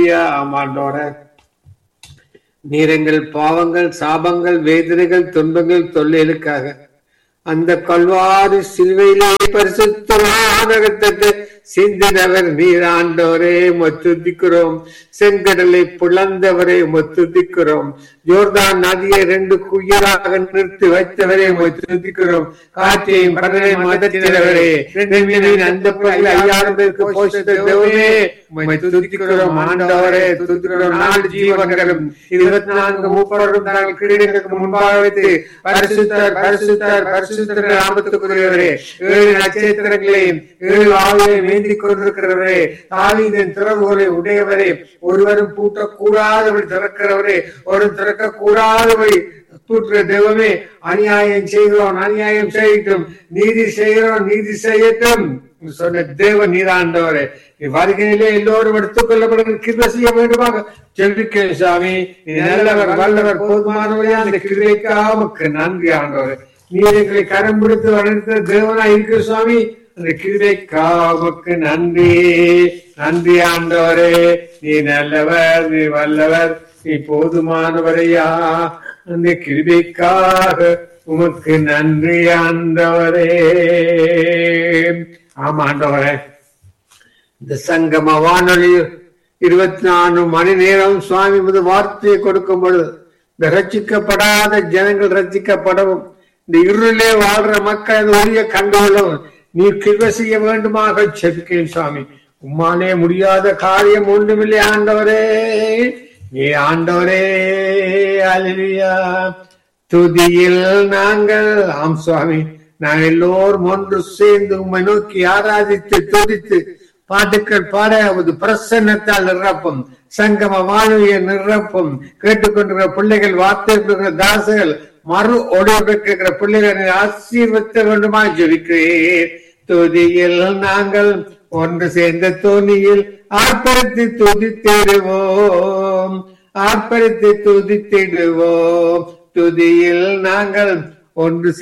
அல்லேலூயா ஆமாண்டோர நீர் எங்கள் பாவங்கள் சாபங்கள் வேதனைகள் துன்பங்கள் தொல்லைகளுக்காக அந்த கல்வாரி சிலுவையிலே பரிசுத்தமான ரத்தத்தை சிந்தினவர் நீர் ஆண்டவரே மத்துதிக்கிறோம் செங்கடலை புலந்தவரை மத்துதிக்கிறோம் ஜோர்தான் நதியை ரெண்டு குயிலாக நிறுத்தி வைத்தவரே மத்துதிக்கிறோம் காற்றையும் கடலை மதத்தினவரே அந்த ஐயாயிரத்திற்கு போஷித்த தேவனே உம்மை துதிக்கிறோம் ஆண்டவரே துதிக்கிறோம் நாலு ஜீவன்களும் இருபத்தி நான்கு முப்பதும் தாங்கள் கிரீடங்களுக்கு முன்பாக வைத்து பரிசுத்தர் பரிசுத்தர் பரிசுத்தர் நாமத்துக்குரியவரே ஏழு நட்சத்திரங்களையும் ஏழு ஆவியையும் வேண்டிக் கொண்டிருக்கிறவரே தாவீதின் திறவுகளை உடையவரே ஒருவரும் பூட்டக்கூடாதபடி திறக்கிறவரே ஒரு திறக்க கூடாதபடி தூற்றுற தெய்வமே அநியாயம் செய்கிறோம் அநியாயம் செய்யட்டும் நீதி செய்கிறோம் நீதி செய்யட்டும் சொன்ன தேவ நீராண்டவரே வருகையிலே எல்லோரும் எடுத்துக் கொள்ளப்படுகிற கிருபை செய்ய வேண்டுமாக ஜெபிக்க சாமி நீ நல்லவர் வல்லவர் போதுமானவரே அந்த கிருபைக்காமக்கு நன்றி ஆண்டவரே நீர் எங்களை கரம் பிடித்து வளர்த்த தேவனா இருக்கிற சுவாமி அந்த கிருபைக்காமக்கு நன்றி நன்றி ஆண்டவரே நீ நல்லவர் நீ வல்லவர் நீ போதுமானவரையா அந்த கிருபைக்காக உமக்கு நன்றி ஆண்டவரே ஆமா ஆண்டவரே இந்த சங்கம வானொலி இருபத்தி நாலு மணி நேரம் சுவாமி முது வார்த்தையை கொடுக்கும் பொழுது இந்த ரட்சிக்கப்படாத ஜனங்கள் ரட்சிக்கப்படவும் இந்த இருளிலே வாழ்ற மக்கள் அந்த ஒளிய கண்டுகொள்ளவும் நீ கிருபை செய்ய வேண்டுமாக செபிக்கிறேன் சுவாமி உம்மாலே முடியாத காரியம் ஒன்றுமில்லை ஆண்டவரே நீ ஆண்டவரே அலியா துதியில் நாங்கள் ஆம் சுவாமி நாங்கள் எல்லோரும் ஒன்று சேர்ந்து உம்மை நோக்கி ஆராதித்து துதித்து பாட்டுக்கள் பாட அது பிரசன்னத்தால் நிரப்பும் சங்கம வாழ்விய நிரப்பும் கேட்டுக்கொண்டிருக்கிற பிள்ளைகள் வார்த்தை தாசர்கள் மறு ஒடுக்கிற பிள்ளைகளை ஆசீர்வத்த வேண்டுமா ஜெபிக்கிறேன் துதியில் நாங்கள் ஒன்று சேர்ந்த தோணியில் ஆர்ப்பரித்து துதித்திடுவோம் ஆர்ப்பரித்து துதித்திடுவோம் துதியில் நாங்கள் ஒன்று